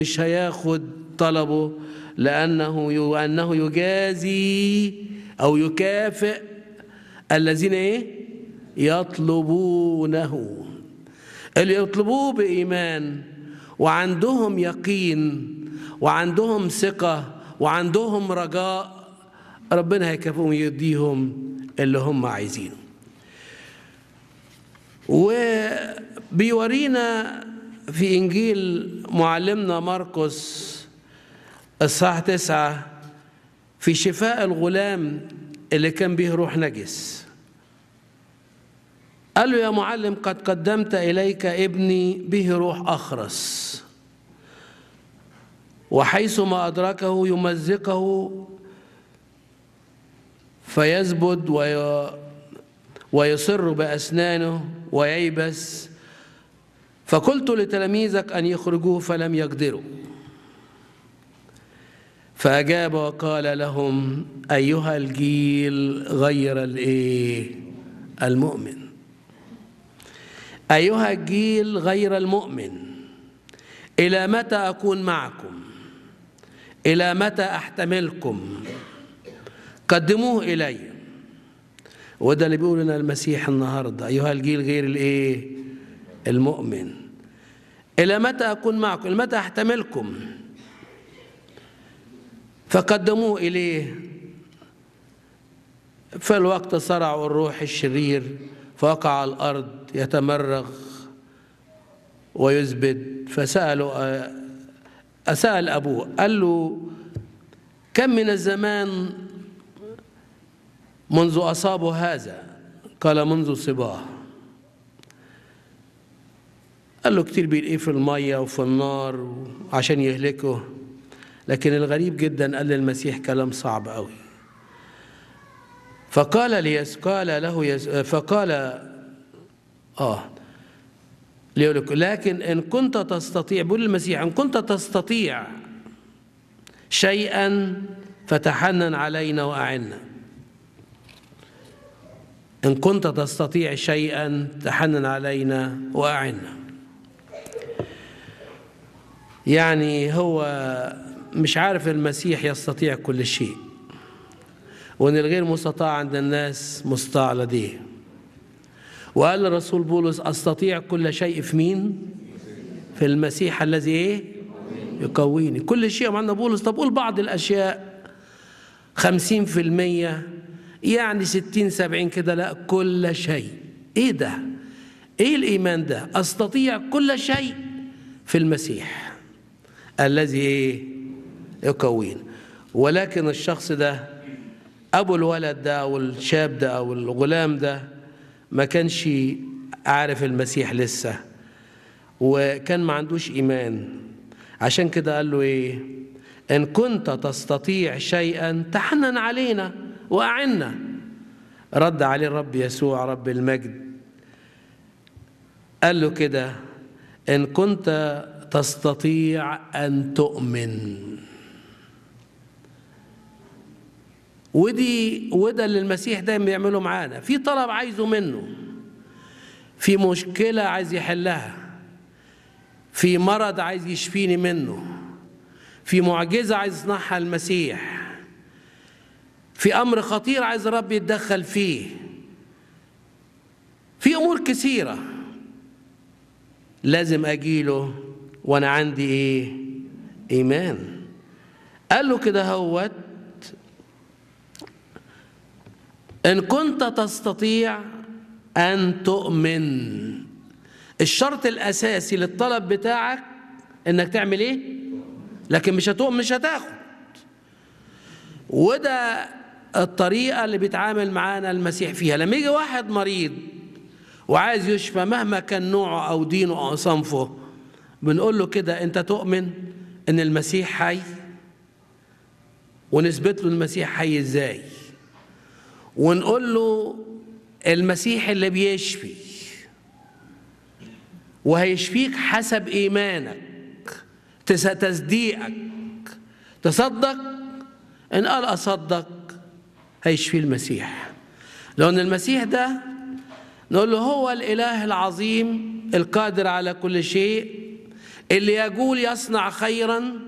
مش هياخد طلبه لأنه أنه يجازي أو يكافئ الذين إيه؟ يطلبونه اللي يطلبوه بإيمان وعندهم يقين وعندهم ثقة وعندهم رجاء ربنا هيكافئهم ويديهم اللي هم عايزينه وبيورينا في إنجيل معلمنا مرقس الصح تسعة في شفاء الغلام اللي كان به روح نجس قال له يا معلم قد قدمت إليك ابني به روح أخرس وحيثما أدركه يمزقه فيزبد وي ويصر بأسنانه وييبس فقلت لتلاميذك أن يخرجوه فلم يقدروا فأجاب وقال لهم أيها الجيل غير الإيه المؤمن أيها الجيل غير المؤمن إلى متى أكون معكم إلى متى أحتملكم قدموه إلي وده اللي بيقول لنا المسيح النهارده أيها الجيل غير الإيه المؤمن إلى متى أكون معكم إلى متى أحتملكم فقدموه إليه في الوقت صرعوا الروح الشرير فوقع على الأرض يتمرغ ويزبد فسألوا أسأل أبوه قال له كم من الزمان منذ أصابه هذا قال منذ صباه قال له كتير بيلاقيه في المية وفي النار عشان يهلكه لكن الغريب جدا قال للمسيح كلام صعب قوي فقال ليس قال له يس فقال اه ليقول لكن ان كنت تستطيع بيقول المسيح ان كنت تستطيع شيئا فتحنن علينا واعنا ان كنت تستطيع شيئا تحنن علينا واعنا يعني هو مش عارف المسيح يستطيع كل شيء وان الغير مستطاع عند الناس مستطاع لديه وقال الرسول بولس استطيع كل شيء في مين في المسيح الذي ايه يقويني كل شيء معنا بولس طب قول بعض الاشياء خمسين في المية يعني ستين سبعين كده لا كل شيء ايه ده ايه الايمان ده استطيع كل شيء في المسيح الذي ايه يقوينا ولكن الشخص ده ابو الولد ده او الشاب ده او الغلام ده ما كانش عارف المسيح لسه وكان ما عندوش ايمان عشان كده قال له ايه ان كنت تستطيع شيئا تحنن علينا واعنا رد عليه الرب يسوع رب المجد قال له كده ان كنت تستطيع ان تؤمن ودي وده اللي المسيح دايما بيعمله معانا في طلب عايزه منه في مشكلة عايز يحلها في مرض عايز يشفيني منه في معجزة عايز يصنعها المسيح في أمر خطير عايز الرب يتدخل فيه في أمور كثيرة لازم أجيله وأنا عندي إيه إيمان قال له كده هوت إن كنت تستطيع أن تؤمن الشرط الأساسي للطلب بتاعك إنك تعمل إيه؟ لكن مش هتؤمن مش هتاخد وده الطريقة اللي بيتعامل معانا المسيح فيها لما يجي واحد مريض وعايز يشفى مهما كان نوعه أو دينه أو صنفه بنقول له كده أنت تؤمن إن المسيح حي ونثبت له المسيح حي إزاي؟ ونقول له المسيح اللي بيشفي وهيشفيك حسب ايمانك تصديقك تصدق ان قال اصدق هيشفي المسيح لان المسيح ده نقول له هو الاله العظيم القادر على كل شيء اللي يقول يصنع خيرا